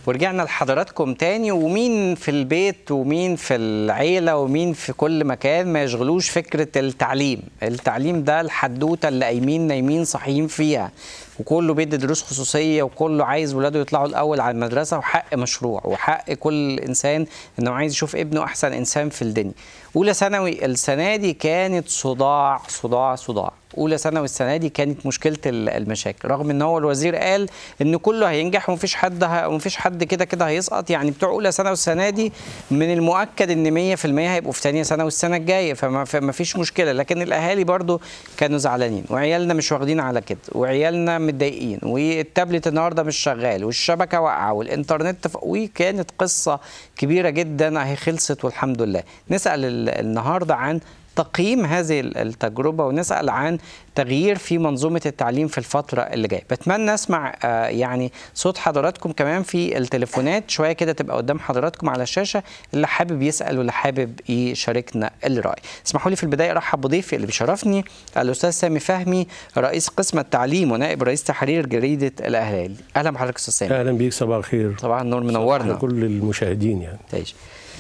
ورجعنا لحضراتكم تاني ومين في البيت ومين في العيلة ومين في كل مكان ما يشغلوش فكرة التعليم التعليم ده الحدوتة اللي قايمين نايمين صاحيين فيها وكله بيدي دروس خصوصية وكله عايز ولاده يطلعوا الأول على المدرسة وحق مشروع وحق كل إنسان إنه عايز يشوف ابنه أحسن إنسان في الدنيا أولى ثانوي السنة دي كانت صداع صداع صداع اولى ثانوي السنه دي كانت مشكله المشاكل رغم ان هو الوزير قال ان كله هينجح ومفيش حد ه... ومفيش حد كده كده هيسقط يعني بتوع اولى ثانوي السنه دي من المؤكد ان 100% هيبقوا في ثانيه ثانوي السنه الجايه فما فما فيش مشكله لكن الاهالي برضو كانوا زعلانين وعيالنا مش واخدين على كده وعيالنا متضايقين والتابلت النهارده مش شغال والشبكه واقعه والانترنت ف... وكانت قصه كبيره جدا اهي خلصت والحمد لله نسال النهارده عن تقييم هذه التجربه ونسال عن تغيير في منظومه التعليم في الفتره اللي جايه بتمنى اسمع يعني صوت حضراتكم كمان في التليفونات شويه كده تبقى قدام حضراتكم على الشاشه اللي حابب يسال واللي حابب يشاركنا الراي اسمحوا لي في البدايه ارحب بضيفي اللي بيشرفني الاستاذ سامي فهمي رئيس قسم التعليم ونائب رئيس تحرير جريده الاهلي اهلا بحضرتك استاذ سامي اهلا بيك صباح الخير صباح النور منورنا كل المشاهدين يعني تعيش.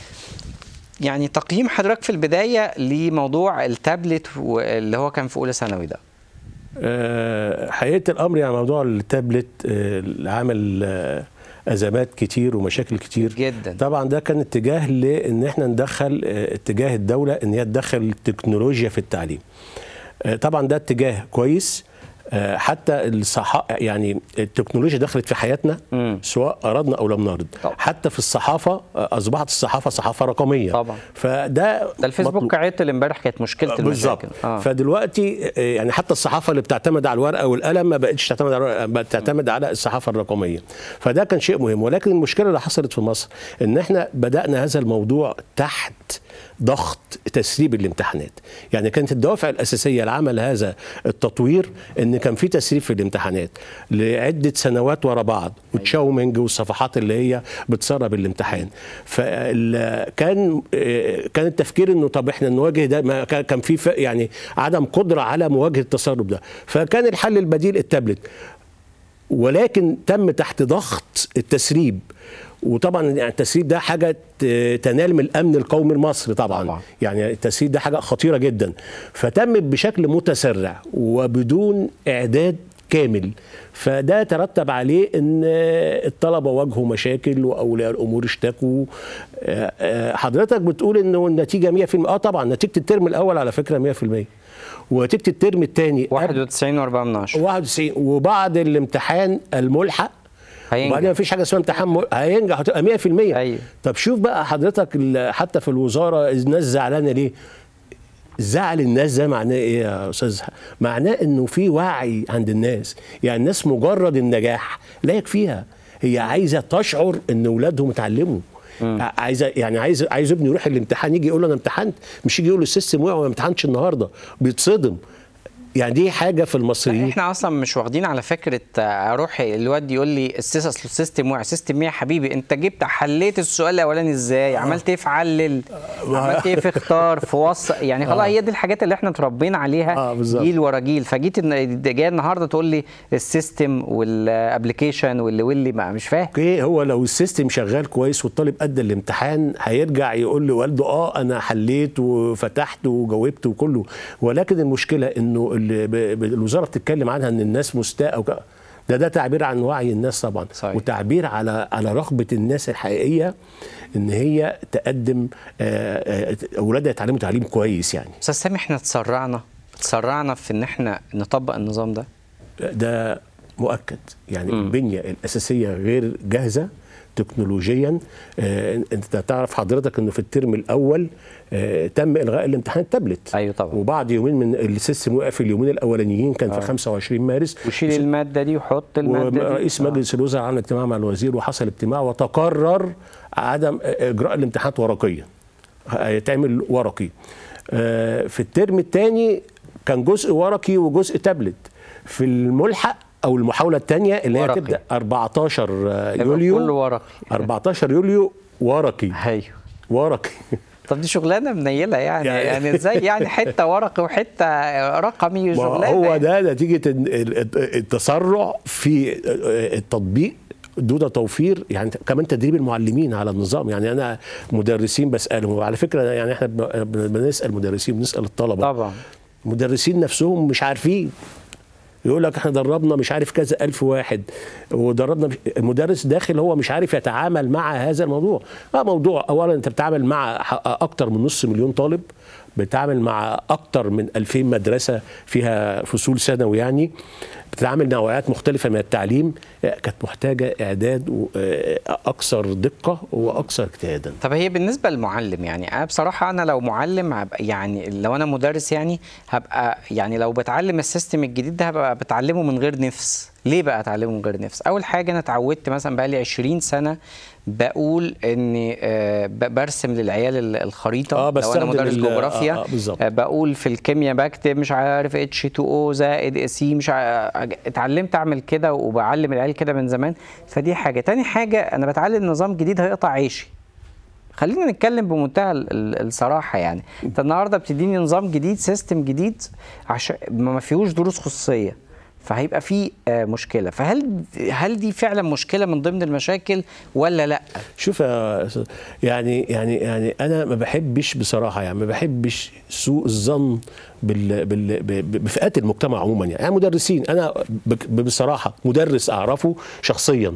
يعني تقييم حضرتك في البدايه لموضوع التابلت اللي هو كان في اولى ثانوي ده أه حقيقه الامر يعني موضوع التابلت أه عمل أه ازمات كتير ومشاكل كتير جدا طبعا ده كان اتجاه لان احنا ندخل اتجاه الدوله ان هي تدخل التكنولوجيا في التعليم طبعا ده اتجاه كويس حتى الصحا يعني التكنولوجيا دخلت في حياتنا مم. سواء اردنا او لم نرد طبعا. حتى في الصحافه اصبحت الصحافه صحافه رقميه طبعا. فده ده الفيسبوك عطل امبارح كانت مشكله بالظبط المشاكل آه. فدلوقتي يعني حتى الصحافه اللي بتعتمد على الورقه والقلم ما بقتش تعتمد على بتعتمد على الصحافه الرقميه فده كان شيء مهم ولكن المشكله اللي حصلت في مصر ان احنا بدانا هذا الموضوع تحت ضغط تسريب الامتحانات يعني كانت الدوافع الأساسية لعمل هذا التطوير أن كان في تسريب في الامتحانات لعدة سنوات ورا بعض وتشاومنج والصفحات اللي هي بتسرب الامتحان فكان كان التفكير انه طب احنا نواجه ده ما كان في يعني عدم قدره على مواجهه التسرب ده فكان الحل البديل التابلت ولكن تم تحت ضغط التسريب وطبعا يعني التسريب ده حاجه تنال من الامن القومي المصري طبعا. طبعا يعني التسريب ده حاجه خطيره جدا فتم بشكل متسرع وبدون اعداد كامل فده ترتب عليه ان الطلبه واجهوا مشاكل واولياء الامور اشتكوا حضرتك بتقول انه النتيجه 100% اه طبعا نتيجه الترم الاول على فكره 100% ونتيجه الترم الثاني 91 و4 من 10 91 وبعد الامتحان الملحق هينجح وبعدين مفيش حاجه اسمها امتحان م... هينجح هتبقى 100% أيوه. طب شوف بقى حضرتك حتى في الوزاره الناس زعلانه ليه؟ زعل الناس ده معناه ايه يا استاذ؟ معناه انه في وعي عند الناس، يعني الناس مجرد النجاح لا يكفيها، هي عايزه تشعر ان اولادهم اتعلموا. عايزه يعني عايز عايز ابني يروح الامتحان يجي يقول له انا امتحنت مش يجي يقول له السيستم وقع وما امتحنتش النهارده بيتصدم يعني دي حاجه في المصريين احنا اصلا مش واخدين على فكره اروح الواد يقول لي السيستم وقع سيستم يا حبيبي انت جبت حليت السؤال الاولاني ازاي عملت ايه في علل عملت ايه في اختار في وص يعني خلاص هي دي الحاجات اللي احنا اتربينا عليها آه جيل ورا جيل فجيت جاي النهارده تقول لي السيستم والابلكيشن واللي واللي ما مش فاهم اوكي هو لو السيستم شغال كويس والطالب ادى الامتحان هيرجع يقول لوالده اه انا حليت وفتحت وجاوبت وكله ولكن المشكله انه الوزاره بتتكلم عنها ان الناس مستاء وك... ده ده تعبير عن وعي الناس طبعا صحيح. وتعبير على على رغبه الناس الحقيقيه ان هي تقدم اولادها يتعلموا تعليم كويس يعني استاذ سامي احنا تسرعنا تسرعنا في ان احنا نطبق النظام ده ده مؤكد يعني م. البنيه الاساسيه غير جاهزه تكنولوجيا آه انت تعرف حضرتك انه في الترم الاول آه تم الغاء الامتحان التابلت ايوه طبعا وبعد يومين من السيستم وقف اليومين الاولانيين كان آه. في 25 مارس وشيل الماده دي وحط الماده دي ورئيس مجلس الوزراء عمل اجتماع مع الوزير وحصل اجتماع وتقرر عدم اجراء الامتحانات ورقيا هيتعمل ورقي آه في الترم الثاني كان جزء ورقي وجزء تابلت في الملحق او المحاوله الثانيه اللي ورقي. هي تبدا 14 يوليو كله ورقي 14 يوليو ورقي ايوه ورقي طب دي شغلانه منيله يعني يعني, يعني ازاي يعني حته ورقي وحته رقمي ما شغلانه هو ده نتيجه التسرع في التطبيق دوده توفير يعني كمان تدريب المعلمين على النظام يعني انا مدرسين بسالهم وعلى فكره يعني احنا بن- بن- بنسال مدرسين بنسال الطلبه طبعا المدرسين نفسهم مش عارفين يقول لك احنا دربنا مش عارف كذا ألف واحد ودربنا مش... المدرس داخل هو مش عارف يتعامل مع هذا الموضوع اه موضوع اولا انت بتتعامل مع ح- اكتر من نص مليون طالب بتتعامل مع اكتر من 2000 مدرسه فيها فصول ثانوي يعني بتتعامل نوعيات مختلفه من التعليم آه، كانت محتاجه اعداد و- آه، اكثر دقه واكثر اجتهادا طب هي بالنسبه للمعلم يعني انا بصراحه انا لو معلم هبقى يعني لو انا مدرس يعني هبقى يعني لو بتعلم السيستم الجديد ده هبقى بتعلمه من غير نفس ليه بقى اتعلمه من غير نفس اول حاجه انا اتعودت مثلا بقى لي 20 سنه بقول اني آه، ب- برسم للعيال ال- الخريطه آه، لو انا بستخدم مدرس ال- جغرافيا آه، آه، بالظبط. آه، بقول في الكيمياء بكتب مش عارف اتش 2 او زائد سي مش ع- اتعلمت اعمل كده وبعلم العيال كده من زمان فدي حاجه تاني حاجه انا بتعلم نظام جديد هيقطع عيشي خلينا نتكلم بمنتهى ال- ال- الصراحه يعني انت النهارده بتديني نظام جديد سيستم جديد عشان ما فيهوش دروس خصوصيه فهيبقى في آه، مشكله فهل هل دي فعلا مشكله من ضمن المشاكل ولا لا شوف يا أستاذ، يعني يعني يعني انا ما بحبش بصراحه يعني ما بحبش سوء الظن بال بال ب- بفئات المجتمع عموما يعني انا مدرسين انا بك- بصراحه مدرس اعرفه شخصيا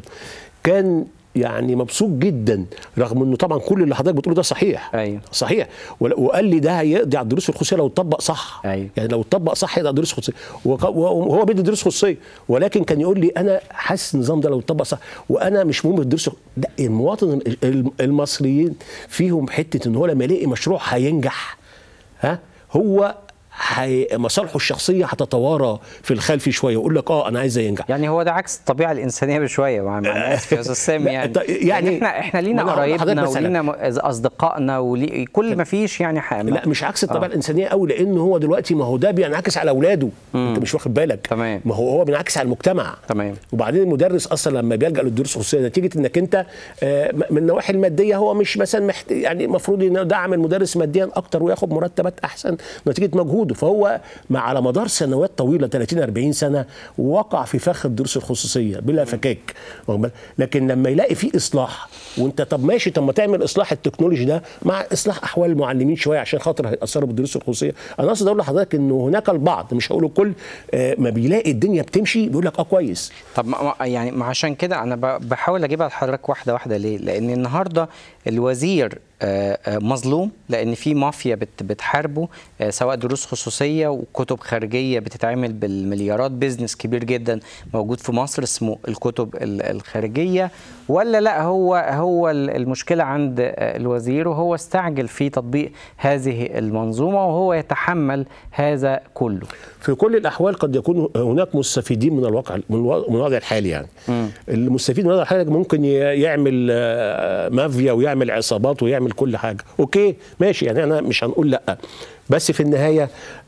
كان يعني مبسوط جدا رغم انه طبعا كل اللي حضرتك بتقوله ده صحيح أيوه. صحيح ول- وقال لي ده هيقضي على الدروس الخصوصيه لو اتطبق صح أيوه. يعني لو اتطبق صح يقضي على الدروس الخصوصيه وك- وهو بيدي دروس خصوصيه ولكن كان يقول لي انا حاسس النظام ده لو اتطبق صح وانا مش مهم الدروس لا المواطن ال- المصريين فيهم حته ان هو لما يلاقي مشروع هينجح ها هو حي... مصالحه الشخصيه هتتوارى في الخلف شويه ويقول لك اه انا عايز ينجح يعني هو ده عكس الطبيعه الانسانيه بشويه مع مع انا اسف يا استاذ سامي لا، يعني ط- يعني- احنا احنا لينا ما أنا هقول لحضرتك قرايبنا مثلاً. ولينا م- اصدقائنا ولي كل ما فيش يعني ح- لا مش عكس الطبيعه آه. الانسانيه قوي لان هو دلوقتي ما هو ده بينعكس على اولاده انت مش واخد بالك تمام. ما هو هو بينعكس على المجتمع تمام. وبعدين المدرس اصلا لما بيلجا للدروس الخصوصيه نتيجه انك انت آه، من النواحي الماديه هو مش مثلا محت... يعني المفروض يدعم المدرس ماديا اكتر وياخد مرتبات احسن نتيجه مجهوده فهو مع على مدار سنوات طويله 30 40 سنه وقع في فخ الدروس الخصوصيه بلا فكاك واخد بالك؟ لكن لما يلاقي في اصلاح وانت طب ماشي طب ما تعمل اصلاح التكنولوجي ده مع اصلاح احوال المعلمين شويه عشان خاطر هيأثروا بالدروس الخصوصيه انا قصدي اقول لحضرتك انه هناك البعض مش هقول الكل آه، ما بيلاقي الدنيا بتمشي بيقول لك اه كويس طب ما ما- يعني ما عشان كده انا ب- بحاول اجيبها لحضرتك واحده واحده ليه؟ لان النهارده الوزير آه، آه، مظلوم لان في مافيا بت- بتحاربه آه، سواء دروس خصوصيه وكتب خارجيه بتتعمل بالمليارات بيزنس كبير جدا موجود في مصر اسمه الكتب ال- الخارجيه ولا لا هو هو ال- المشكله عند آه، الوزير وهو استعجل في تطبيق هذه المنظومه وهو يتحمل هذا كله. في كل الاحوال قد يكون هناك مستفيدين من الواقع من الوا- من الوضع الحالي يعني المستفيد من الوضع الحالي ممكن ي- يعمل آه، مافيا ويعمل عصابات ويعمل كل حاجه اوكي ماشي يعني انا مش هنقول لا بس في النهايه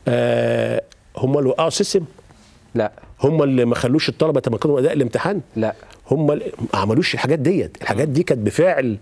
آه، هم اللي وقعوا السيستم لا هم اللي ما خلوش الطلبه يتمكنوا من اداء الامتحان لا هم اللي ما عملوش الحاجات ديت الحاجات دي كانت بفعل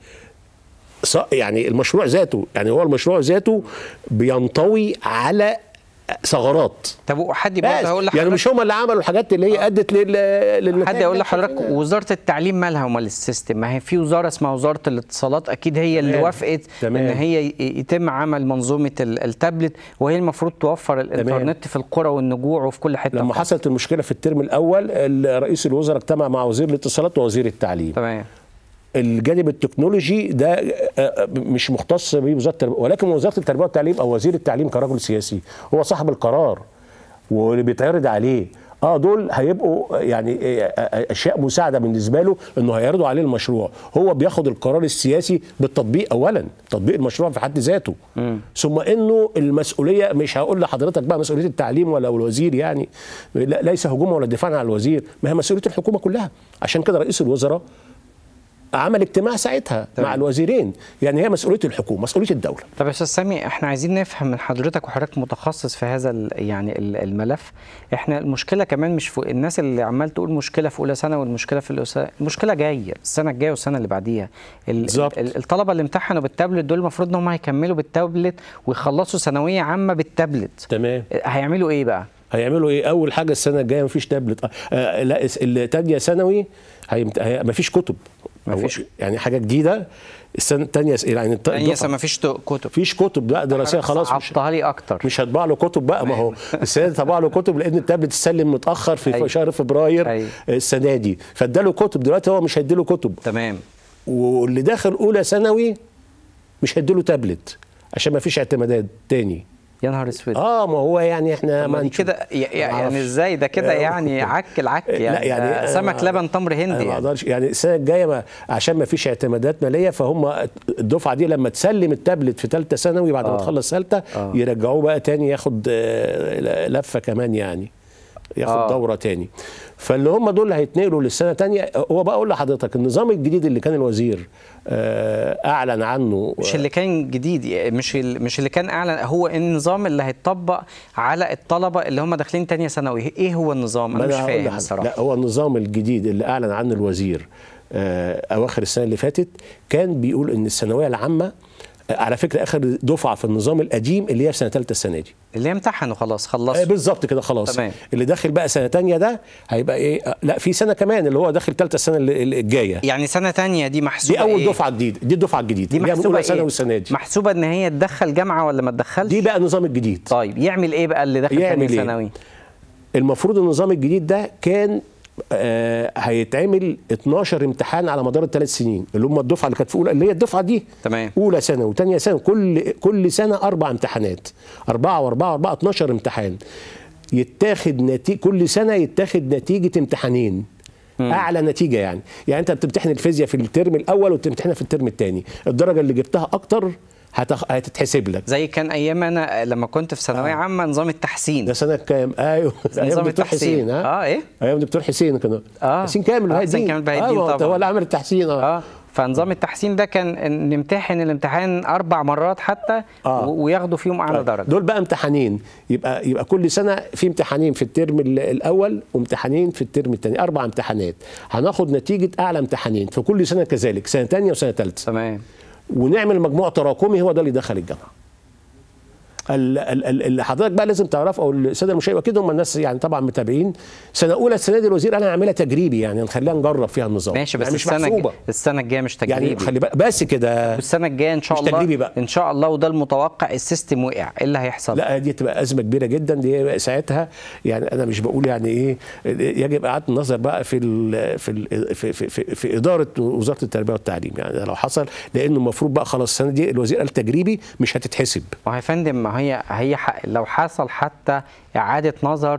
ص- يعني المشروع ذاته يعني هو المشروع ذاته بينطوي على ثغرات طب وحد برضه بس هقول لحضرتك يعني مش هم اللي عملوا الحاجات اللي هي ادت لل للنتائج حد يقول اللي لحضرتك شايفينها. وزاره التعليم مالها ومال السيستم ما هي في وزاره اسمها وزاره الاتصالات اكيد هي اللي تمام. وافقت تمام. ان هي ي- يتم عمل منظومه ال- التابلت وهي المفروض توفر الانترنت في القرى والنجوع وفي كل حته لما في حصلت المشكله في الترم الاول ال- رئيس الوزراء اجتمع مع وزير الاتصالات ووزير التعليم تمام الجانب التكنولوجي ده آه، آه، مش مختص بوزاره التربيه ولكن وزاره التربيه والتعليم او وزير التعليم كرجل سياسي هو صاحب القرار واللي بيتعرض عليه اه دول هيبقوا يعني آه، آه، اشياء مساعده بالنسبه له انه هيعرضوا عليه المشروع هو بياخد القرار السياسي بالتطبيق اولا تطبيق المشروع في حد ذاته ثم انه المسؤوليه مش هقول لحضرتك بقى مسؤوليه التعليم ولا الوزير يعني لا- ليس هجوما ولا دفاعا عن الوزير ما هي مسؤوليه الحكومه كلها عشان كده رئيس الوزراء عمل اجتماع ساعتها تمام. مع الوزيرين يعني هي مسؤوليه الحكومه مسؤوليه الدوله طب يا استاذ سامي احنا عايزين نفهم من حضرتك وحضرتك متخصص في هذا ال- يعني ال- الملف احنا المشكله كمان مش في الناس اللي عمال تقول مشكله في اولى ثانوي والمشكله في الأسا... المشكله جايه السنه الجايه والسنه اللي بعديها ال... بالظبط. ال- الطلبه اللي امتحنوا بالتابلت دول المفروض ان هم هيكملوا بالتابلت ويخلصوا ثانويه عامه بالتابلت تمام هيعملوا ايه بقى هيعملوا ايه اول حاجه السنه الجايه مفيش تابلت آه، آه لا الس- التانية ثانوي هيمت- هي- مفيش كتب مفيش. هو- يعني حاجه جديده السنه الثانيه يعني الت- تانية الدفعة- ما فيش كتب مفيش كتب لا دراسيه خلاص مش صعبتها لي اكتر مش هطبع له كتب بقى ما هو السنه دي طبع له كتب لان التابلت اتسلم متاخر في أيوة. شهر فبراير أيوة. السنه دي فاداله كتب دلوقتي هو مش هيديله كتب تمام واللي داخل اولى ثانوي مش هيديله تابلت عشان ما فيش اعتمادات تاني يا نهار اسود اه ما هو يعني احنا ما دي نشوف. كده ي- ما يعني أعرفش. ازاي ده كده آه، يعني عك العك لا يعني, يعني ده أنا سمك ما- لبن تمر هندي انا ما يعني. اقدرش يعني السنه الجايه ما عشان ما فيش اعتمادات ماليه فهم الدفعه دي لما تسلم التابلت في ثالثه ثانوي بعد ما آه. تخلص ثالثه آه. يرجعوه بقى تاني ياخد آه، لفه كمان يعني ياخد آه. دوره تاني فاللي هم دول هيتنقلوا للسنه تانية هو بقى اقول لحضرتك النظام الجديد اللي كان الوزير آه، اعلن عنه مش اللي كان جديد مش ال- مش اللي كان اعلن هو النظام اللي هيتطبق على الطلبه اللي هم داخلين تانية ثانوي ايه هو النظام انا ما مش هقول فاهم لحضرتك. الصراحه لا هو النظام الجديد اللي اعلن عنه الوزير آه، اواخر السنه اللي فاتت كان بيقول ان الثانويه العامه آه، على فكره اخر دفعه في النظام القديم اللي هي في سنه ثالثه السنه دي اللي امتحنوا خلاص آه، خلصوا بالظبط كده خلاص تمام. اللي داخل بقى سنه تانية ده هيبقى ايه آه، لا في سنه كمان اللي هو داخل ثالثه السنه اللي- اللي الجايه يعني سنه تانية دي محسوبه دي اول إيه؟ دفعه جديده دي الدفعه الجديده دي اللي هي من محسوبه أولى ثانوي ايه السنه دي محسوبه ان هي تدخل جامعه ولا ما تدخلش دي بقى النظام الجديد طيب يعمل ايه بقى اللي داخل يعمل تانية إيه؟ ثانوي المفروض النظام الجديد ده كان آه هيتعمل 12 امتحان على مدار الثلاث سنين اللي هم الدفعه اللي كانت في اولى اللي هي الدفعه دي تمام. اولى سنه وثانيه سنه كل كل سنه اربع امتحانات اربعه واربعه واربعه 12 امتحان يتاخد نتيجه كل سنه يتاخد نتيجه امتحانين اعلى نتيجه يعني يعني انت بتمتحن الفيزياء في الترم الاول وبتمتحنها في الترم الثاني الدرجه اللي جبتها اكتر هتخ... هتتحسب لك زي كان ايام انا لما كنت في ثانويه عامه نظام التحسين ده سنه كام ايوه ايام نظام دكتور التحسين حسين ها اه ايه ايام دكتور حسين كانوا آه. حسين كامل آه، وهي حسين الدين كامل بهاء الدين آه، طبعاً. هو اللي عمل التحسين اه اه فنظام التحسين ده كان إن نمتحن الامتحان اربع مرات حتى آه. و- وياخدوا فيهم اعلى درجه دول بقى امتحانين يبقى يبقى كل سنه في امتحانين في الترم ال- الاول وامتحانين في الترم الثاني اربع امتحانات هناخد نتيجه اعلى امتحانين في كل سنه كذلك سنه ثانيه وسنه ثالثه تمام ونعمل مجموع تراكمي هو ده اللي دخل الجامعه ال- ال- ال- اللي حضرتك بقى لازم تعرفه او الساده المشاهدين اكيد هم الناس يعني طبعا متابعين سنه اولى السنه دي الوزير انا هعملها تجريبي يعني نخليها نجرب فيها النظام ماشي بس يعني مش السنه محسوبه الج- السنه الجايه مش تجريبي يعني خلي بالك بس كده والسنه الجايه ان شاء مش الله تجريبي بقى. ان شاء الله وده المتوقع السيستم وقع ايه اللي هيحصل لا دي تبقى ازمه كبيره جدا دي ساعتها يعني انا مش بقول يعني ايه يجب اعاده النظر بقى في ال في ال في, في, في, في اداره وزاره التربيه والتعليم يعني ده لو حصل لانه المفروض بقى خلاص السنه دي الوزير قال تجريبي مش هتتحسب ما هو يا فندم ما هي هي ح- لو حصل حتى اعاده نظر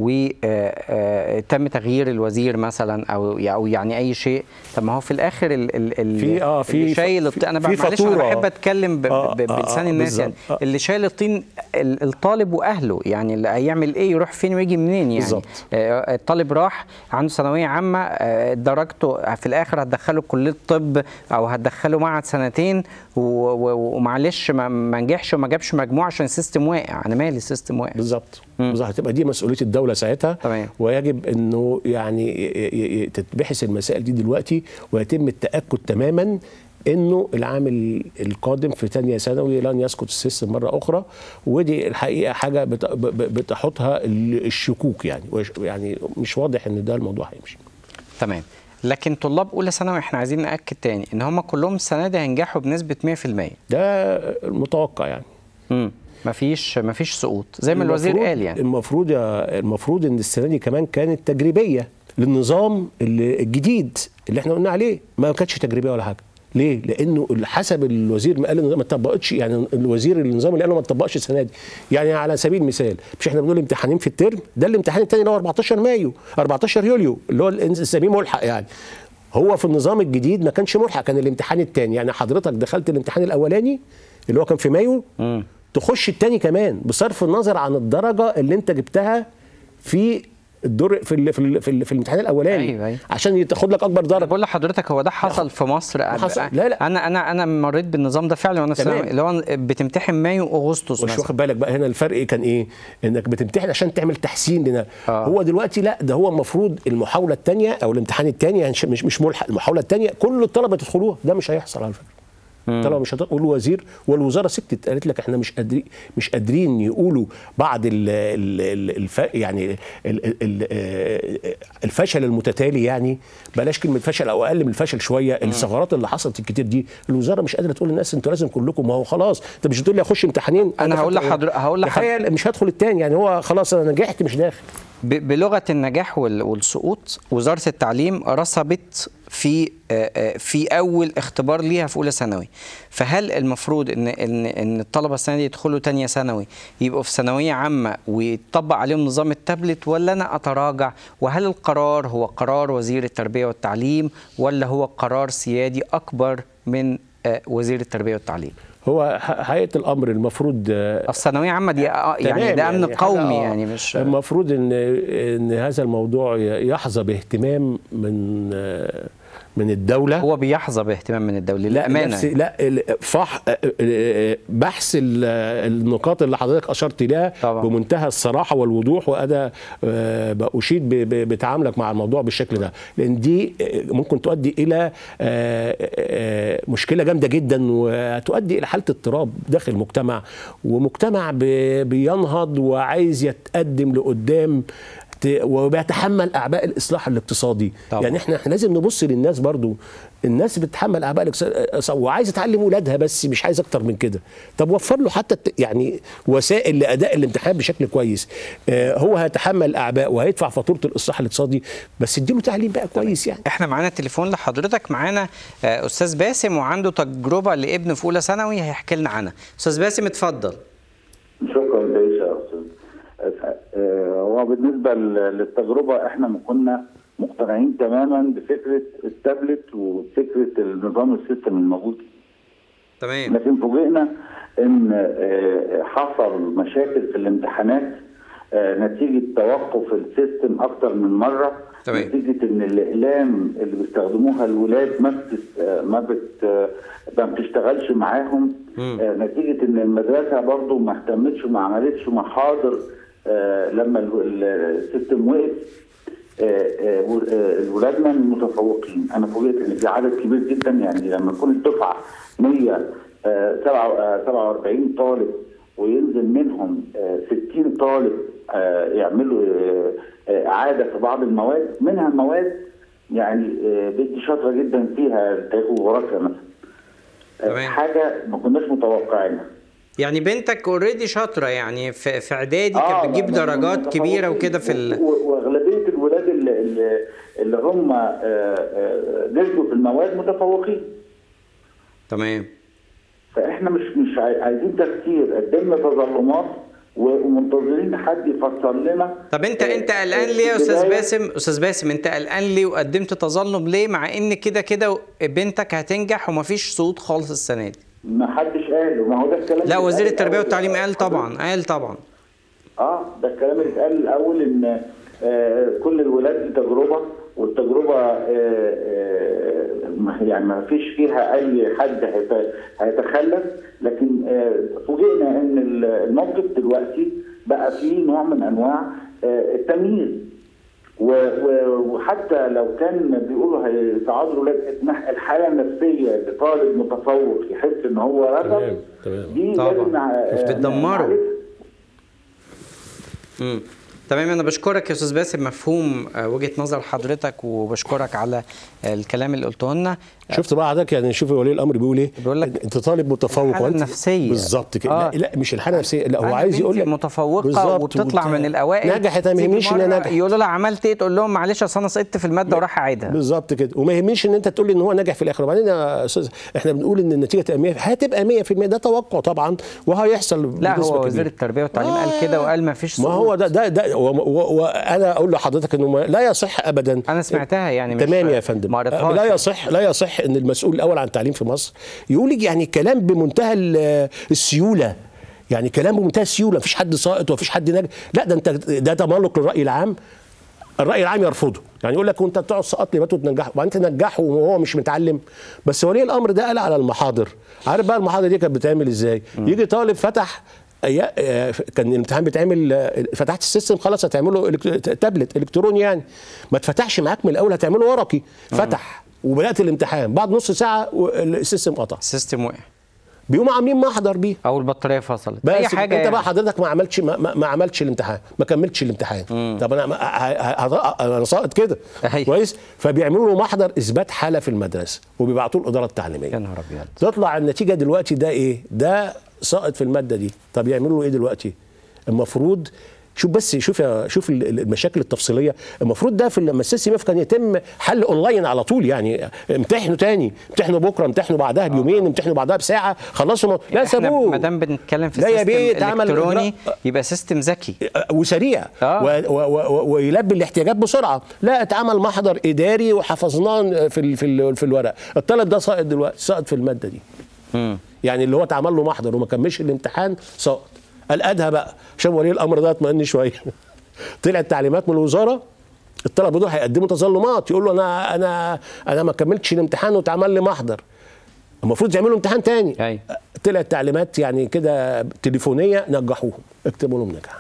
وتم تغيير الوزير مثلا او او يعني اي شيء طب ما هو في الاخر ال ال ال في- آه، في- اللي شايل في- الط- انا في بقى معلش انا فاتورة. بحب اتكلم ب- آه، ب- آه، بلسان آه، الناس يعني بالظبط. آه. اللي شايل الطين ال- الطالب واهله يعني اللي هيعمل ايه يروح فين ويجي منين يعني بالظبط. آه، الطالب راح عنده ثانويه عامه آه، درجته في الاخر هتدخله كليه طب او هتدخله معهد سنتين و- و- ومعلش ما ما نجحش وما جابش مجموع عشان السيستم واقع انا مالي السيستم واقع بالظبط بالظبط هتبقى دي مسؤوليه الدوله ساعتها تمام. ويجب انه يعني ي- ي- ي- تتبحث المسائل دي دلوقتي ويتم التاكد تماما انه العام ال- القادم في ثانيه ثانوي لن يسقط السيستم مره اخرى ودي الحقيقه حاجه بت- ب- ب- بتحطها ال- الشكوك يعني وش- يعني مش واضح ان ده الموضوع هيمشي تمام لكن طلاب اولى ثانوي احنا عايزين ناكد تاني ان هم كلهم السنه دي هينجحوا بنسبه 100% ده المتوقع يعني امم مفيش مفيش سقوط زي ما الوزير المفروض- قال يعني المفروض يا المفروض ان السنه دي كمان كانت تجريبيه للنظام ال- الجديد اللي احنا قلنا عليه ما كانتش تجريبيه ولا حاجه ليه؟ لانه حسب الوزير ما قال إنه ما اتطبقتش يعني الوزير النظام اللي قال ما اتطبقش السنه دي يعني على سبيل المثال مش احنا بنقول امتحانين في الترم ده الامتحان الثاني اللي هو 14 مايو 14 يوليو اللي هو نسميه ملحق يعني هو في النظام الجديد ما كانش ملحق كان الامتحان الثاني يعني حضرتك دخلت الامتحان الاولاني اللي هو كان في مايو مم. تخش التاني كمان بصرف النظر عن الدرجه اللي انت جبتها في الدور في ال في ال في, ال في الامتحان الاولاني أيوة، أيوة. عشان تاخد لك اكبر درجه بقول لحضرتك هو ده حصل في مصر حصل. لا، لا. انا انا انا مريت بالنظام ده فعلا وانا في تمام. ثانوي اللي هو بتمتحن مايو واغسطس مش مثلا واخد بالك بقى هنا الفرق كان ايه انك بتمتحن عشان تعمل تحسين لنا آه. هو دلوقتي لا ده هو المفروض المحاوله الثانيه او الامتحان الثاني يعني مش مش ملحق المحاوله الثانيه كل الطلبه تدخلوها ده مش هيحصل على فكره طالما مش هتقول وزير والوزاره سكتت قالت لك احنا مش قادرين مش قادرين يقولوا بعد ال ال ال الف يعني ال ال ال الفشل المتتالي يعني بلاش كلمه فشل او اقل من الفشل شويه الثغرات اللي حصلت الكتير دي الوزاره مش قادره تقول للناس انتوا لازم كلكم ما هو خلاص انت مش بتقول لي اخش امتحانين أنا هقول خدت- لحضر- هقول لحضر- تخيل مش هدخل التاني يعني هو خلاص انا نجحت مش داخل ب- بلغه النجاح وال- والسقوط وزاره التعليم رصبت في آه، آه، في اول اختبار ليها في اولى ثانوي فهل المفروض ان ان ان الطلبه السنه دي يدخلوا تانية ثانوي يبقوا في ثانويه عامه ويطبق عليهم نظام التابلت ولا انا اتراجع وهل القرار هو قرار وزير التربيه والتعليم ولا هو قرار سيادي اكبر من آه، وزير التربيه والتعليم هو ح- حقيقه الامر المفروض آه، الثانويه عامه دي آه، يعني تمام ده امن حاجة- قومي آه، يعني مش المفروض ان ان هذا الموضوع يحظى باهتمام من آه، من الدوله هو بيحظى باهتمام من الدوله لا للامانه نفس لا ال- فح بحث ال- النقاط اللي حضرتك اشرت لها طبعا. بمنتهى الصراحه والوضوح وانا آه، باشيد ب- ب- بتعاملك مع الموضوع بالشكل ده لان دي آه، ممكن تؤدي الى آه، آه، مشكله جامده جدا وتؤدي الى حاله اضطراب داخل المجتمع ومجتمع ب- بينهض وعايز يتقدم لقدام ت- وبيتحمل اعباء الاصلاح الاقتصادي طبعا. يعني احنا احنا لازم نبص للناس برضو الناس بتتحمل اعباء الاقتصاد وعايزه تعلم ولادها بس مش عايز اكتر من كده طب وفر له حتى الت- يعني وسائل لاداء الامتحان بشكل كويس آه هو هيتحمل اعباء وهيدفع فاتوره الاصلاح الاقتصادي بس اديله تعليم بقى كويس يعني احنا معانا تليفون لحضرتك معانا آه، استاذ باسم وعنده تجربه لابنه في اولى ثانوي هيحكي لنا عنها استاذ باسم اتفضل شكرا ليش يا استاذ آه، هو بالنسبه ل- للتجربه احنا ما كنا مقتنعين تماما بفكره التابلت وفكره النظام السيستم الموجود تمام لكن فوجئنا ان آه، حصل مشاكل في الامتحانات آه، نتيجه توقف السيستم اكتر من مره تمام. نتيجه ان الاقلام اللي بيستخدموها الولاد ما بتس- آه، ما بت آه، ما بتشتغلش معاهم آه، نتيجه ان المدرسه برضو ما اهتمتش وما عملتش محاضر آه، لما ال- ال- السيستم وقف آه، آه، و- آه، الولادنا المتفوقين انا فوجئت ان في عدد كبير جدا يعني لما يكون الدفعه 147 طالب وينزل منهم آه، 60 طالب آه، يعملوا آه، آه، اعاده في بعض المواد منها مواد يعني آه، بنتي شاطره جدا فيها التاريخ والجغرافيا مثلا آه، تمام. حاجه ما كناش متوقعينها يعني بنتك اوريدي شاطره يعني في في اعدادي آه، كانت بتجيب لا، لا، درجات متفوقين. كبيره وكده في ال... و- واغلبيه الولاد اللي, اللي, اللي هم آه، آه، نزلوا في المواد متفوقين تمام فاحنا مش مش عاي- عايزين تفكير قدمنا تظلمات و- ومنتظرين حد يفسر لنا طب انت آه، انت قلقان آه، ليه يا استاذ بداية- باسم استاذ باسم انت قلقان ليه وقدمت تظلم ليه مع ان كده كده بنتك هتنجح ومفيش صعود خالص السنه دي ما حدش قال ما هو ده الكلام لا اللي وزير اتقال التربيه الأول. والتعليم قال طبعا قال طبعا اه ده الكلام اللي اتقال الاول ان آه كل الولاد دي تجربه والتجربه آه آه يعني ما فيش فيها اي حد هيت- هيتخلف لكن آه فوجئنا ان ال- الموقف دلوقتي بقى فيه نوع من انواع آه التمييز و- و- وحتى لو كان بيقولوا هيصعدوا الولاد إنها الحاله النفسيه لطالب متفوق يحس ان هو رغب تمام، تمام. دي طبعاً. لازم نع- مش بتدمره. نعالجها. امم تمام انا بشكرك يا استاذ باسم مفهوم آه، وجهه نظر حضرتك وبشكرك على آه، الكلام اللي قلته لنا شفت بقى حضرتك يعني شوف ولي الامر بيقول ايه بيقول لك انت طالب متفوق الحالة وانت النفسية. بالظبط كده آه. لا, لا مش الحاله النفسيه لا هو أنا عايز يقول بنتي لك متفوقه بالظبط، وبتطلع وت- من الاوائل نجحت أنا ما تيجي يهمنيش ان مرة نجحت يقولوا لها عملت ايه تقول لهم معلش اصل انا سقطت في الماده وراح اعيدها بالظبط كده وما يهمنيش ان انت تقول لي ان هو نجح في الاخر وبعدين يا استاذ احنا بنقول ان النتيجه تبقى 100 هتبقى 100% ده توقع طبعا وهيحصل لا بنسبة هو وزير كبيرة. التربيه والتعليم قال كده وقال ما فيش ما هو ده ده ده و- و- وانا اقول لحضرتك انه ما- لا يصح ابدا انا سمعتها يعني مش تمام يا فندم ما قريتهاش. لا يصح لا يصح ان المسؤول الاول عن التعليم في مصر يقول لي يعني كلام بمنتهى ال- السيوله يعني كلام بمنتهى السيوله مفيش حد ساقط ومفيش حد ناجح لا ده انت ده تملق للراي العام الراي العام يرفضه يعني يقول لك وانت بتقعد سقط لي باتوا تنجحه وبعدين تنجحه وهو مش متعلم بس ولي الامر ده قال على المحاضر عارف بقى المحاضر دي كانت بتعمل ازاي يجي طالب فتح يا- آه، كان الامتحان بيتعمل آه، فتحت السيستم خلاص هتعمله إلكت- تابلت الكتروني يعني ما تفتحش معاك من الاول هتعمله ورقي فتح وبدات الامتحان بعد نص ساعه السيستم قطع السيستم وقع بيقوموا عاملين محضر بيه او البطاريه فصلت بس اي حاجه انت يعني. بقى حضرتك ما عملتش ما, ما, ما عملتش الامتحان ما كملتش الامتحان طب انا ما- ه- ه- ه- انا ساقط كده أيوة. كويس فبيعملوا له محضر اثبات حاله في المدرسه وبيبعتوه الاداره يا التعليميه نهار ابيض تطلع النتيجه دلوقتي ده ايه ده ساقط في الماده دي طب يعملوا له ايه دلوقتي المفروض شوف بس شوف يا شوف ال- ال- المشاكل التفصيليه المفروض ده في لما السيستم يقف كان يتم حل اونلاين على طول يعني امتحنوا تاني امتحنوا بكره امتحنوا بعدها بيومين امتحنوا بعدها بساعه خلصوا مو- لا احنا سابوه ما دام بنتكلم في لا يا سيستم بيه، اتعمل الكتروني إجراء- يبقى سيستم ذكي وسريع آه. و- و- و- ويلبي الاحتياجات بسرعه لا اتعمل محضر اداري وحفظناه في ال- في ال- في الورق الطالب ده ساقط دلوقتي ساقط في الماده دي مم. يعني اللي هو اتعمل له محضر وما كملش الامتحان ساقط الادهى بقى عشان ولي الامر ده اطمئن شويه طلعت تعليمات من الوزاره الطلبه دول هيقدموا تظلمات يقول له انا انا انا ما كملتش الامتحان واتعمل لي محضر المفروض يعملوا امتحان تاني أيوة. طلعت تعليمات يعني كده تليفونيه نجحوهم اكتبوا لهم نجاح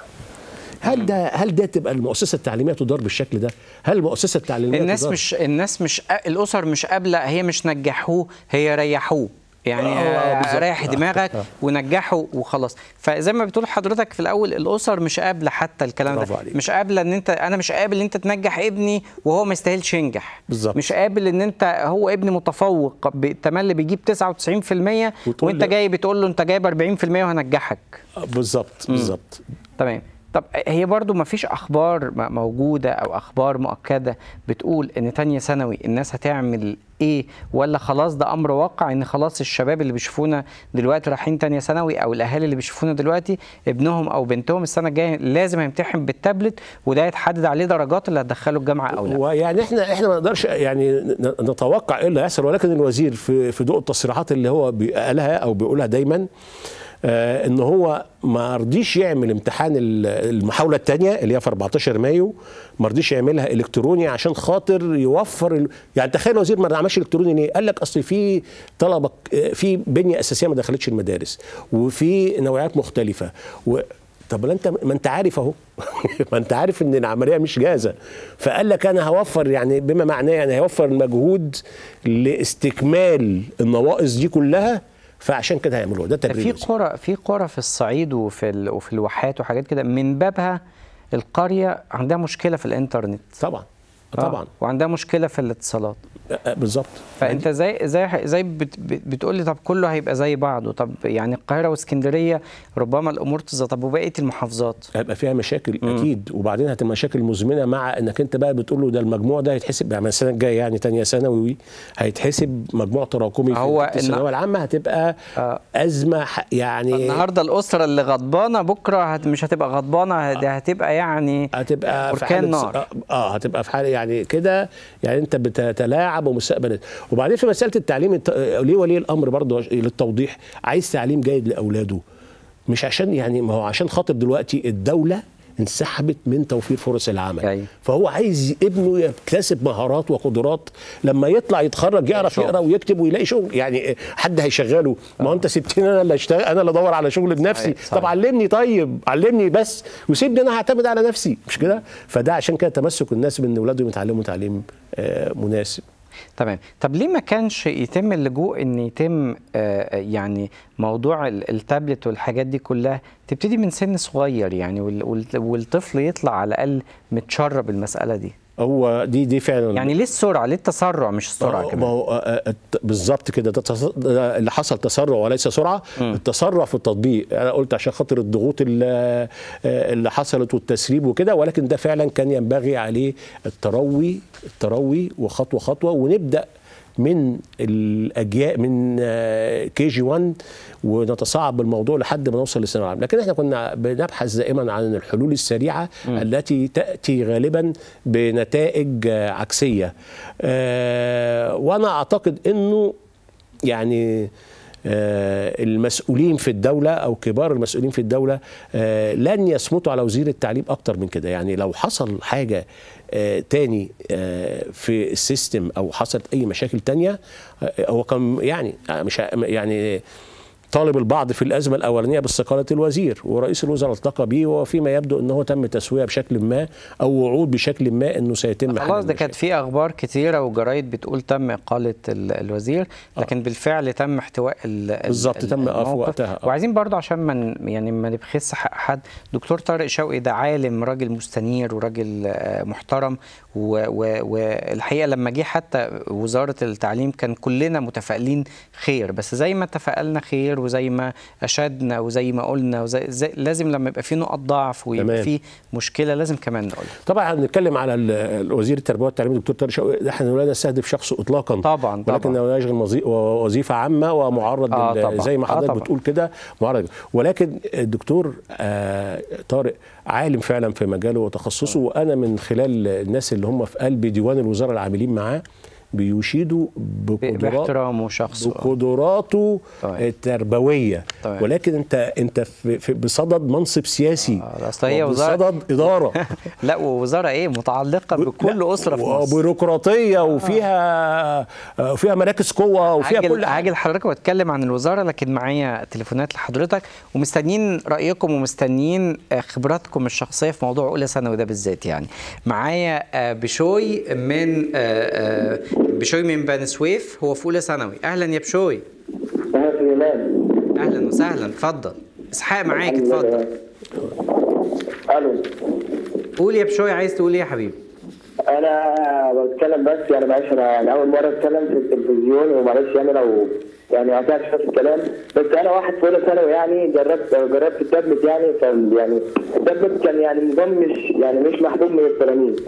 هل ده هل ده تبقى المؤسسه التعليميه تدار بالشكل ده؟ هل المؤسسه التعليميه الناس تدار؟ مش الناس مش الاسر مش قابله هي مش نجحوه هي ريحوه يعني آه، آه، بالظبط. ريح آه، دماغك آه. ونجحه وخلاص فزي ما بتقول حضرتك في الاول الاسر مش قابله حتى الكلام برافو ده عليك. مش قابله ان انت انا مش قابل ان انت تنجح ابني وهو ما يستاهلش ينجح بالظبط. مش قابل ان انت هو ابني متفوق بالتملي بيجيب 99% وتقول وانت له- جاي بتقول له انت جايب 40% وهنجحك آه، بالظبط بالظبط تمام طب هي برضو ما فيش اخبار م- موجوده او اخبار مؤكده بتقول ان تانية ثانوي الناس هتعمل ايه ولا خلاص ده امر واقع ان خلاص الشباب اللي بيشوفونا دلوقتي رايحين تانية ثانوي او الاهالي اللي بيشوفونا دلوقتي ابنهم او بنتهم السنه الجايه لازم هيمتحن بالتابلت وده يتحدد عليه درجات اللي هتدخله الجامعه او لا ويعني احنا احنا ما نقدرش يعني ن- نتوقع ايه اللي هيحصل ولكن الوزير في في ضوء التصريحات اللي هو قالها او بيقولها دايما آه ان هو ما رضيش يعمل امتحان ال- المحاوله الثانيه اللي هي في 14 مايو ما رضيش يعملها الكتروني عشان خاطر يوفر ال... يعني تخيل الوزير ما عملش الكتروني ليه؟ قال لك اصل في طلبه آه، في بنيه اساسيه ما دخلتش المدارس وفي نوعيات مختلفه و... طب ما انت ما انت عارف اهو ما انت عارف ان العمليه مش جاهزه فقال لك انا هوفر يعني بما معناه يعني هيوفر المجهود لاستكمال النواقص دي كلها فعشان كده هيعملوها ده ده في تبرير قرى في قرى في الصعيد وفي ال... وفي الواحات وحاجات كده من بابها القريه عندها مشكله في الانترنت طبعا آه، طبعا وعندها مشكله في الاتصالات آه، بالظبط فانت زي زي زي بت بت بتقول لي طب كله هيبقى زي بعضه طب يعني القاهره واسكندريه ربما الامور تظبط طب وبقيه المحافظات هيبقى فيها مشاكل اكيد وبعدين هتبقى مشاكل مزمنه مع انك انت بقى بتقول له ده المجموع ده هيتحسب يعني السنه الجايه يعني تانية ثانوي هيتحسب مجموع تراكمي في هو نتيجة الثانويه العامه هتبقى آه. ازمه ح- يعني النهارده الاسره اللي غضبانه بكره هت مش هتبقى غضبانه ده هتبقى يعني هتبقى في بركان حالة نار. اه آه، هتبقى في حاله يعني كده يعني انت بتتلاعب بمستقبل وبعدين في مساله التعليم الت- آه، ليه ولي الامر برضه للتوضيح عايز تعليم جيد لاولاده مش عشان يعني ما هو عشان خاطر دلوقتي الدوله انسحبت من توفير فرص العمل أيوة. فهو عايز ابنه يكتسب مهارات وقدرات لما يطلع يتخرج يعرف شغل. يقرا ويكتب ويلاقي شغل يعني حد هيشغله ما هو انت سبتني انا اللي اشتغل انا اللي ادور على شغل بنفسي أيوة، صحيح. طب علمني طيب علمني بس وسيبني انا هعتمد على نفسي مش كده فده عشان كده تمسك الناس بان اولادهم يتعلموا تعليم آه، مناسب تمام طب ليه ما كانش يتم اللجوء ان يتم آه، يعني موضوع ال- التابلت والحاجات دي كلها تبتدي من سن صغير يعني وال- وال- والطفل يطلع على الاقل متشرب المساله دي هو دي دي فعلا يعني ليه السرعه ليه التسرع مش السرعه آه، ما كمان هو آه، آه، الت- بالظبط كده ده تص- ده اللي حصل تسرع وليس سرعه التسرع في التطبيق انا قلت عشان خاطر الضغوط اللي, آه، اللي حصلت والتسريب وكده ولكن ده فعلا كان ينبغي عليه التروي التروي وخطوه خطوه ونبدا من الاجيال من كي جي 1 ونتصاعد بالموضوع لحد ما نوصل للثانويه العامه لكن احنا كنا بنبحث دائما عن الحلول السريعه التي تاتي غالبا بنتائج آه، عكسيه آه، وانا اعتقد انه يعني آه، المسؤولين في الدولة أو كبار المسؤولين في الدولة آه، لن يصمتوا على وزير التعليم أكتر من كده يعني لو حصل حاجة آه، تاني آه، في السيستم أو حصلت أي مشاكل تانية آه، هو كان يعني آه، مش ه- يعني طالب البعض في الازمه الاولانيه باستقاله الوزير ورئيس الوزراء التقى به وفيما يبدو انه تم تسويه بشكل ما او وعود بشكل ما انه سيتم حل خلاص ده المشاكل. كانت في اخبار كتيره وجرايد بتقول تم اقاله ال- الوزير لكن بالفعل تم احتواء ال- ال- بالظبط، ال- تم آه في الموقف. وقتها، آه. وعايزين برضو عشان ما ن- يعني ما نبخس حق حد دكتور طارق شوقي ده عالم راجل مستنير وراجل آه، محترم و- و- والحقيقه لما جه حتى وزاره التعليم كان كلنا متفائلين خير بس زي ما تفائلنا خير وزي ما اشدنا وزي ما قلنا وزي زي لازم لما يبقى في نقط ضعف ويبقى تمام. في مشكله لازم كمان نقولها طبعا هنتكلم على ال- الوزير التربيه والتعليم الدكتور طارق شوقي احنا لا نستهدف شخص اطلاقا طبعا، ولكنه طبعا. يشغل مزي- وظيفه عامه ومعرض آه، لل- طبعا. زي ما آه، حضرتك طبعا. بتقول كده معرض ولكن الدكتور آه، طارق عالم فعلا في مجاله وتخصصه وانا من خلال الناس اللي هم في قلب ديوان الوزراء العاملين معاه بيشيدوا ب- بقدرات باحترامه وشخصه بقدراته تمام. التربويه تمام. ولكن انت انت في في- بصدد منصب سياسي آه، أصل هي وزارة- بصدد اداره لا ووزاره ايه متعلقه بكل لا، اسره في مصر وبيروقراطيه وفيها وفيها مراكز قوه وفيها هاجل كل حاجه هاجل حضرتك واتكلم عن الوزاره لكن معايا تليفونات لحضرتك ومستنيين رايكم ومستنيين آه، خبراتكم الشخصيه في موضوع اولى ثانوي ده بالذات يعني معايا آه، بشوي من آه، آه، بشوي من بني سويف هو في اولى ثانوي اهلا يا بشوي أنا سليمان اهلا وسهلا اتفضل اسحاق معاك اتفضل الو قول يا بشوي عايز تقول ايه يا حبيبي انا بتكلم بس يعني معلش انا يعني اول مره اتكلم في التلفزيون ومعلش يعني لو يعني قطعت شويه في الكلام بس انا واحد في اولى ثانوي يعني جربت جربت التابلت يعني كان يعني التابلت كان يعني نظام مش يعني مش محبوب من التلاميذ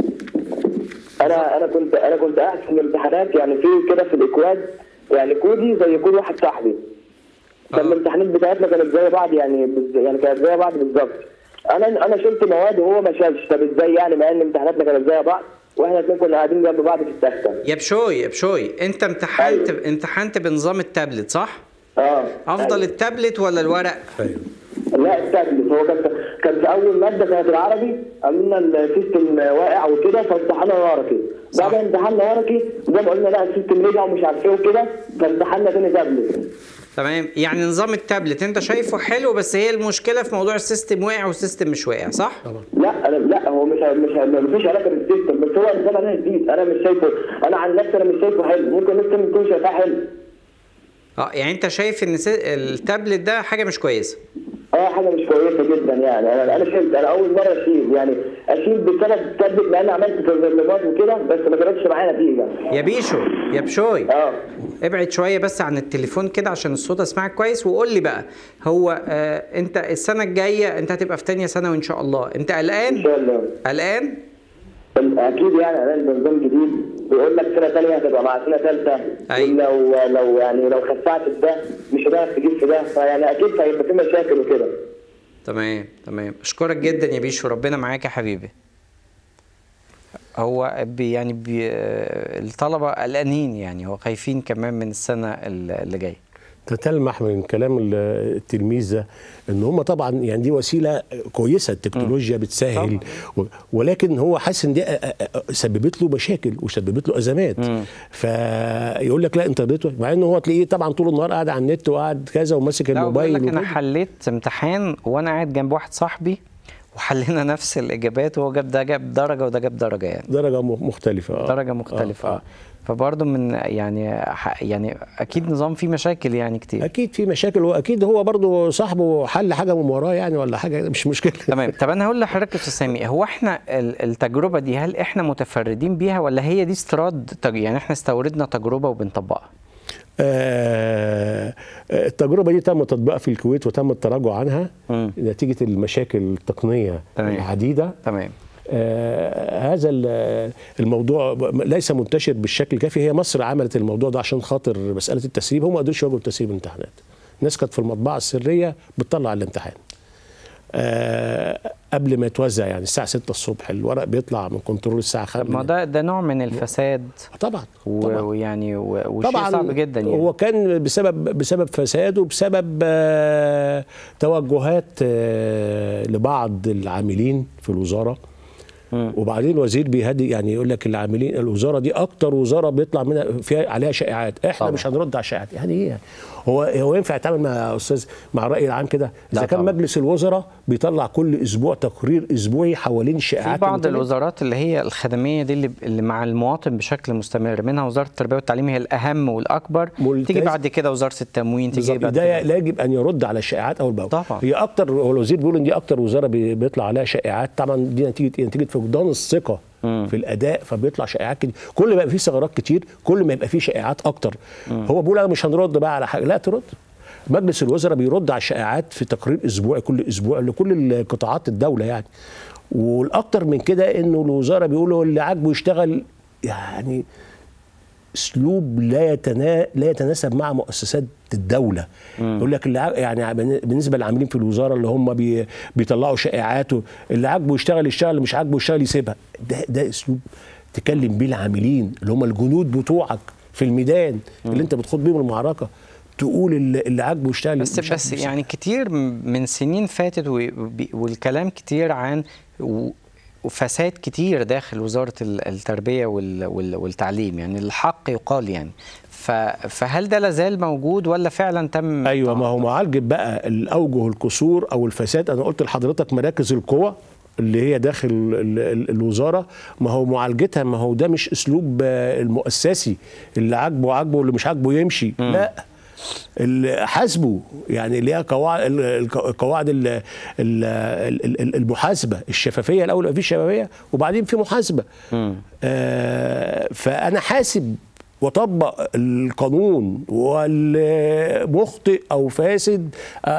انا انا كنت انا كنت قاعد في الامتحانات يعني في كده في الاكواد يعني كودي زي كود واحد صاحبي فالامتحانات بتاعتنا كانت زي بعض يعني بز- يعني كانت زي بعض بالظبط انا انا شلت مواد وهو ما شالش طب ازاي يعني مع ان امتحاناتنا كانت زي بعض واحنا الاثنين كنا قاعدين جنب بعض في التخته يا بشوي يا بشوي انت امتحنت أيوة. امتحنت بنظام التابلت صح اه افضل أيوة. التابلت ولا الورق أيوة. لا التابلت هو كان كان في اول ماده كانت العربي قالوا لنا السيستم واقع وكده فامتحنا ورقي بعد ما امتحنا ورقي زي ما قلنا لا السيستم رجع ومش عارف ايه وكده فامتحنا تاني تابلت تمام يعني نظام التابلت انت شايفه حلو بس هي المشكله في موضوع السيستم واقع والسيستم مش واقع صح لا انا لا هو مش مش مفيش علاقه بالسيستم بس هو نظام انا جديد انا مش شايفه انا عن نفسي انا مش شايفه حلو ممكن الناس تانية تكون شايفاه حلو اه يعني انت شايف ان سي- التابلت ده حاجه مش كويسه اه حاجه مش كويسه جدا يعني انا انا شلت انا اول مره اشيل يعني اشيل بسبب التابلت لان عملت تظلمات وكده بس ما جابتش معايا نتيجه يا بيشو يا بشوي اه ابعد شويه بس عن التليفون كده عشان الصوت اسمعك كويس وقول لي بقى هو آه انت السنه الجايه انت هتبقى في تانية ثانوي ان شاء الله انت ان قلقان شاء الله قلقان اكيد يعني انا ده نظام جديد بيقول لك سنه ثانيه هتبقى مع سنه ثالثه أيوة. ولو لو يعني لو خسعت في ده مش هتعرف تجيب في ده فيعني اكيد هيبقى في مشاكل وكده تمام تمام اشكرك جدا يا بيشو ربنا معاك يا حبيبي هو بي يعني بي آه، الطلبه قلقانين يعني هو خايفين كمان من السنه اللي جايه تتلمح من كلام ال- التلميذ ده ان هم طبعا يعني دي وسيله كويسه التكنولوجيا بتسهل و- ولكن هو حاسس ان دي أ- أ- أ- سببت له مشاكل وسببت له ازمات فيقول لك لا انت ضيته مع انه هو تلاقيه طبعا طول النهار قاعد على النت وقاعد كذا وماسك لا بقول الموبايل لك انا وكده. حليت امتحان وانا قاعد جنب واحد صاحبي وحلينا نفس الاجابات وهو جاب ده جاب درجه وده جاب درجه يعني درجه م- مختلفه آه. درجه مختلفه اه فبرضه من يعني ح- يعني اكيد نظام فيه مشاكل يعني كتير اكيد في مشاكل واكيد هو برضه صاحبه حل حاجه من وراه يعني ولا حاجه مش مشكله تمام طب انا هقول لحضرتك يا استاذ سامي هو احنا ال- التجربه دي هل احنا متفردين بيها ولا هي دي استيراد تج- يعني احنا استوردنا تجربه وبنطبقها آه، التجربه دي تم تطبيقها في الكويت وتم التراجع عنها مم. نتيجه المشاكل التقنيه تمام. العديده تمام آه هذا ال- الموضوع ب- ليس منتشر بالشكل الكافي هي مصر عملت الموضوع ده عشان خاطر مساله التسريب هم ما قدروش يواجهوا تسريب الامتحانات الناس كانت في المطبعه السريه بتطلع الامتحان آه قبل ما يتوزع يعني الساعه 6 الصبح الورق بيطلع من كنترول الساعه 5 طب ما ده ده نوع من الفساد طبعا و- طبعا ويعني و- وشيء طبعا صعب جدا يعني هو كان بسبب بسبب فساد وبسبب آه، توجهات آه، لبعض العاملين في الوزاره وبعدين وزير بيهدي يعني يقول لك العاملين الوزاره دي اكتر وزاره بيطلع منها فيها عليها شائعات احنا طبعا. مش هنرد على الشائعات يعني ايه يعني هو هو ينفع يتعامل مع استاذ مع الراي العام كده لا اذا كان طبعا. مجلس الوزراء بيطلع كل اسبوع تقرير اسبوعي حوالين في الشائعات بعض اللي طلعت. الوزارات اللي هي الخدميه دي اللي, اللي مع المواطن بشكل مستمر منها وزاره التربيه والتعليم هي الاهم والاكبر ملتزم. تيجي بعد كده وزاره التموين تيجي بالظبط بعد ده كده يجب ان يرد على الشائعات اول باول طبعا. هي اكتر هو الوزير بيقول ان دي اكتر وزاره بي- بيطلع عليها شائعات طبعا دي نتيجه ايه نتيجه فقدان الثقه في الاداء فبيطلع شائعات كتير كل ما يبقى فيه ثغرات كتير كل ما يبقى فيه شائعات اكتر هو بيقول انا مش هنرد بقى على حاجه لا ترد مجلس الوزراء بيرد على الشائعات في تقرير اسبوعي كل اسبوع لكل قطاعات الدوله يعني والاكتر من كده انه الوزاره بيقولوا اللي عاجبه يشتغل يعني اسلوب لا يتنا... لا يتناسب مع مؤسسات الدوله يقول لك اللي ع- يعني بالنسبه للعاملين في الوزاره اللي هم بي... بيطلعوا شائعات و- اللي عاجبه يشتغل يشتغل اللي مش عاجبه يشتغل يسيبها ده ده اسلوب تكلم بيه العاملين اللي هم الجنود بتوعك في الميدان اللي انت بتخوض بيهم المعركه تقول اللي, اللي عاجبه يشتغل بس مش بس عاجبه يعني كتير من سنين فاتت وبي- والكلام كتير عن و- وفساد كتير داخل وزارة ال- التربية وال- وال- والتعليم يعني الحق يقال يعني ف- فهل ده لازال موجود ولا فعلا تم ايوه ما هو معالجه بقى الاوجه القصور او الفساد انا قلت لحضرتك مراكز القوى اللي هي داخل ال- ال- الوزاره ما هو معالجتها ما هو ده مش اسلوب آه، المؤسسي اللي عاجبه عاجبه واللي مش عاجبه يمشي لا اللي حاسبه يعني اللي هي قواعد ال- الق- القواعد ال- ال- ال- ال- المحاسبه الشفافيه الاول يبقى في شفافيه وبعدين في محاسبه آه فانا حاسب وطبق القانون والمخطئ او فاسد آه،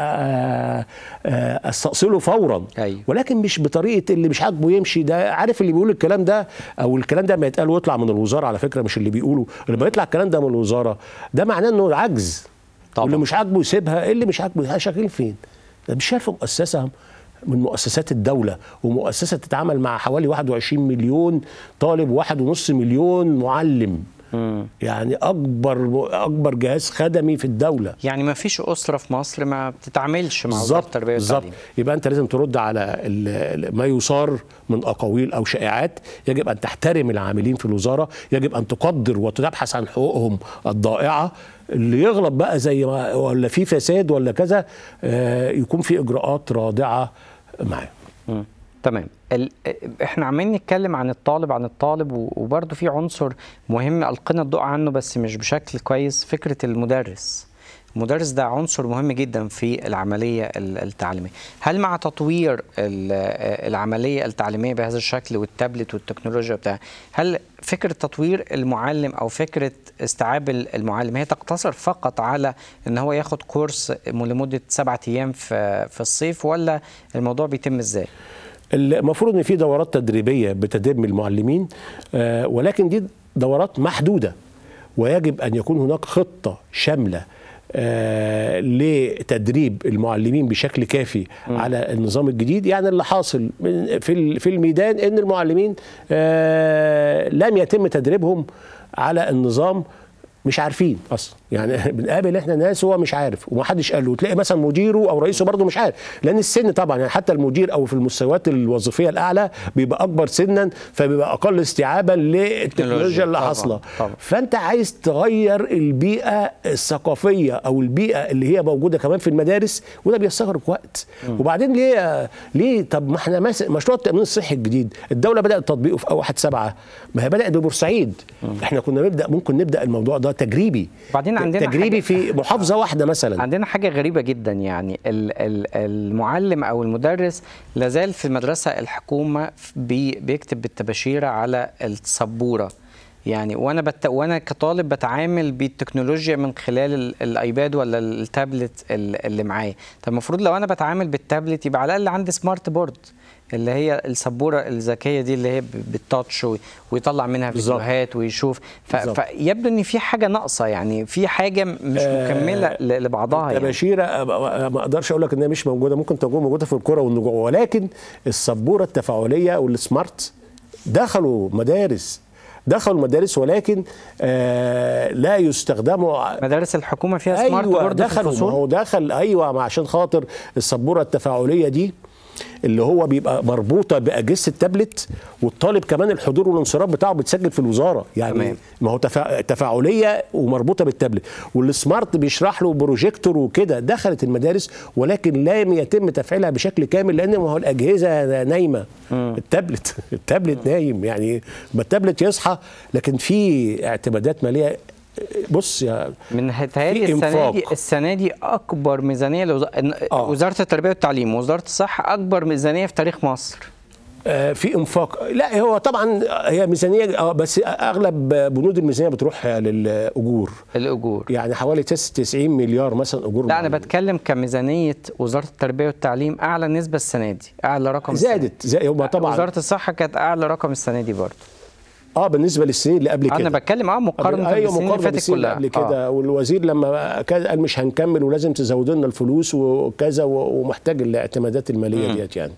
آه، آه، استأصله فورا أيوة. ولكن مش بطريقه اللي مش عاجبه يمشي ده عارف اللي بيقول الكلام ده او الكلام ده ما يتقال ويطلع من الوزاره على فكره مش اللي بيقوله اللي بيطلع الكلام ده من الوزاره ده معناه انه عجز طبعا. واللي مش عاجبه يسيبها إيه اللي مش عاجبه شغالين فين ده مش شايف مؤسسه من مؤسسات الدولة ومؤسسة تتعامل مع حوالي 21 مليون طالب وواحد ونص مليون معلم يعني أكبر أكبر جهاز خدمي في الدولة يعني ما فيش أسرة في مصر ما بتتعاملش مع وزارة بالظبط التربية بالظبط والتعليم يبقى انت لازم ترد على ال- ال- ما يثار من اقاويل او شائعات يجب ان تحترم العاملين في الوزاره يجب ان تقدر وتبحث عن حقوقهم الضائعه اللي يغلط بقى زي ما ولا في فساد ولا كذا آه، يكون في اجراءات رادعه معاه مم. تمام ال... احنا عمالين نتكلم عن الطالب عن الطالب و- وبرضه في عنصر مهم القينا الضوء عنه بس مش بشكل كويس فكره المدرس المدرس ده عنصر مهم جدا في العمليه ال- التعليميه هل مع تطوير ال- العمليه التعليميه بهذا الشكل والتابلت والتكنولوجيا بتاع هل فكره تطوير المعلم او فكره استيعاب المعلم هي تقتصر فقط على ان هو ياخد كورس لمده سبعة ايام في في الصيف ولا الموضوع بيتم ازاي؟ المفروض ان في دورات تدريبيه بتدريب المعلمين آه، ولكن دي دورات محدوده ويجب ان يكون هناك خطه شامله آه، لتدريب المعلمين بشكل كافي م. على النظام الجديد يعني اللي حاصل من- في ال- في الميدان ان المعلمين آه، لم يتم تدريبهم على النظام مش عارفين اصلا يعني بنقابل احنا ناس هو مش عارف ومحدش قال له وتلاقي مثلا مديره او رئيسه برضه مش عارف لان السن طبعا يعني حتى المدير او في المستويات الوظيفيه الاعلى بيبقى اكبر سنا فبيبقى اقل استيعابا للتكنولوجيا اللي طبعاً، حاصله طبعاً. فانت عايز تغير البيئه الثقافيه او البيئه اللي هي موجوده كمان في المدارس وده بيستغرق وقت وبعدين ليه ليه طب ما احنا مس- مشروع التامين الصحي الجديد الدوله بدات تطبيقه في 1 7 ما هي بدات ببورسعيد احنا كنا نبدا ممكن نبدا الموضوع ده تجريبي بعدين عندنا تجريبي حاجة- في محافظه واحده مثلا عندنا حاجة غريبة جدا يعني ال- ال- المعلم أو المدرس لازال في المدرسة الحكومة بي بيكتب بالطباشيرة على السبورة يعني وانا بت... وانا كطالب بتعامل بالتكنولوجيا من خلال ال... الايباد ولا التابلت ال- اللي معايا طب المفروض لو انا بتعامل بالتابلت يبقى على الاقل عندي سمارت بورد اللي هي السبوره الذكيه دي اللي هي ب- بالتاتش وي- ويطلع منها بالظبط. فيديوهات ويشوف ف... بالظبط. فيبدو ان في حاجه ناقصه يعني في حاجه مش مكمله ل- لبعضها يعني التباشيره أ- ما اقدرش اقول لك ان هي مش موجوده ممكن تكون موجوده في الكره والنجوع ولكن السبوره التفاعليه والسمارت دخلوا مدارس دخلوا المدارس ولكن آه لا يستخدموا مدارس الحكومه فيها سمارت ايوه بورد في دخلوا ما الفصول هو دخل ايوه ما عشان خاطر السبوره التفاعليه دي اللي هو بيبقى مربوطه باجهزه التابلت والطالب كمان الحضور والانصراف بتاعه بيتسجل في الوزاره يعني تمام. ما هو تفا... تفاعليه ومربوطه بالتابلت والسمارت بيشرح له بروجيكتور وكده دخلت المدارس ولكن لم يتم تفعيلها بشكل كامل لان ما هو الاجهزه نايمه التابلت التابلت نايم يعني ما التابلت يصحى لكن في اعتمادات ماليه بص يا من هتهيألي في السنه إنفاق. دي السنه دي اكبر ميزانيه لوز... آه. وزاره التربيه والتعليم ووزاره الصحه اكبر ميزانيه في تاريخ مصر آه، في انفاق لا هو طبعا هي ميزانيه آه، بس اغلب بنود الميزانيه بتروح للاجور الاجور يعني حوالي 99 مليار مثلا اجور لا انا معلمين. بتكلم كميزانيه وزاره التربيه والتعليم اعلى نسبه السنه دي اعلى رقم السنة دي. زادت زي هو طبعا وزاره الصحه كانت اعلى رقم السنه دي برضه اه بالنسبه للسنين اللي قبل كده انا بتكلم اه مقارنه ايوه بالسنين اللي مقارنه فاتت بالسنين اللي كلها قبل كده آه. والوزير لما كان قال مش هنكمل ولازم تزودوا لنا الفلوس وكذا و- ومحتاج الاعتمادات الماليه ديت يعني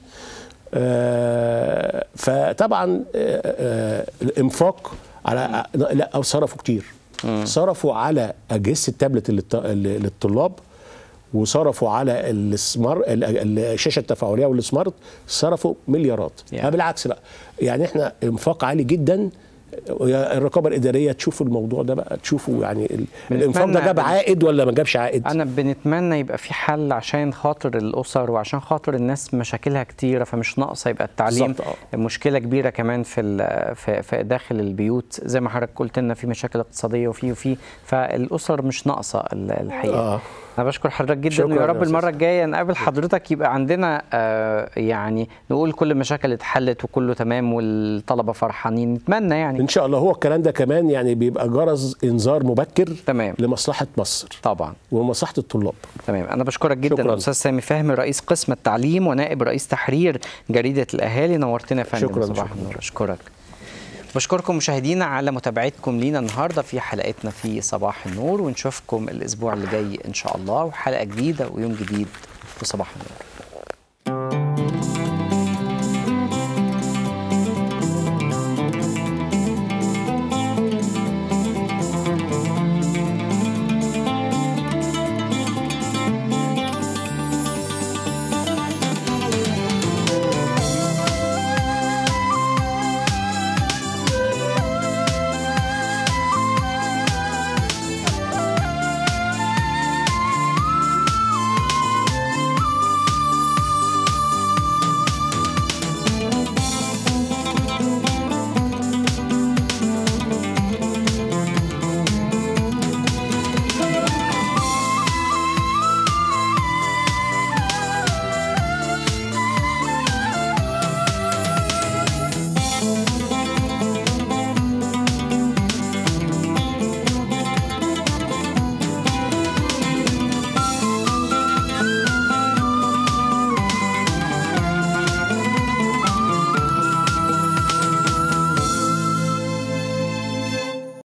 آه فطبعا آه آه الانفاق على لا صرفوا كتير صرفوا على اجهزه التابلت للط- للطلاب وصرفوا على السمار ال- ال- الشاشه التفاعليه والسمارت صرفوا مليارات Yeah. yeah. بالعكس بقى يعني احنا انفاق عالي جدا يا الرقابه الاداريه تشوف الموضوع ده بقى تشوفوا يعني ال- الانفاق ده جاب بن- عائد ولا ما جابش عائد انا بنتمنى يبقى في حل عشان خاطر الاسر وعشان خاطر الناس مشاكلها كتيره فمش ناقصه يبقى التعليم بالظبط، آه. مشكله كبيره كمان في ال- في, في داخل البيوت زي ما حضرتك قلت لنا في مشاكل اقتصاديه وفي وفي فالاسر مش ناقصه ال- الحقيقه آه. انا بشكر حضرتك جدا شكراً ويا يا رب أستاذ. المره الجايه نقابل حضرتك يبقى عندنا آه يعني نقول كل المشاكل اتحلت وكله تمام والطلبه فرحانين نتمنى يعني ان شاء الله هو الكلام ده كمان يعني بيبقى جرس انذار مبكر تمام. لمصلحه مصر طبعا ومصلحه الطلاب تمام انا بشكرك جدا شكراً. استاذ سامي فهمي رئيس قسم التعليم ونائب رئيس تحرير جريده الاهالي نورتنا يا فندم شكراً، صباح شكراً. النور اشكرك بشكركم مشاهدينا على متابعتكم لينا النهارده في حلقتنا في صباح النور ونشوفكم الاسبوع اللي جاي ان شاء الله وحلقه جديده ويوم جديد في صباح النور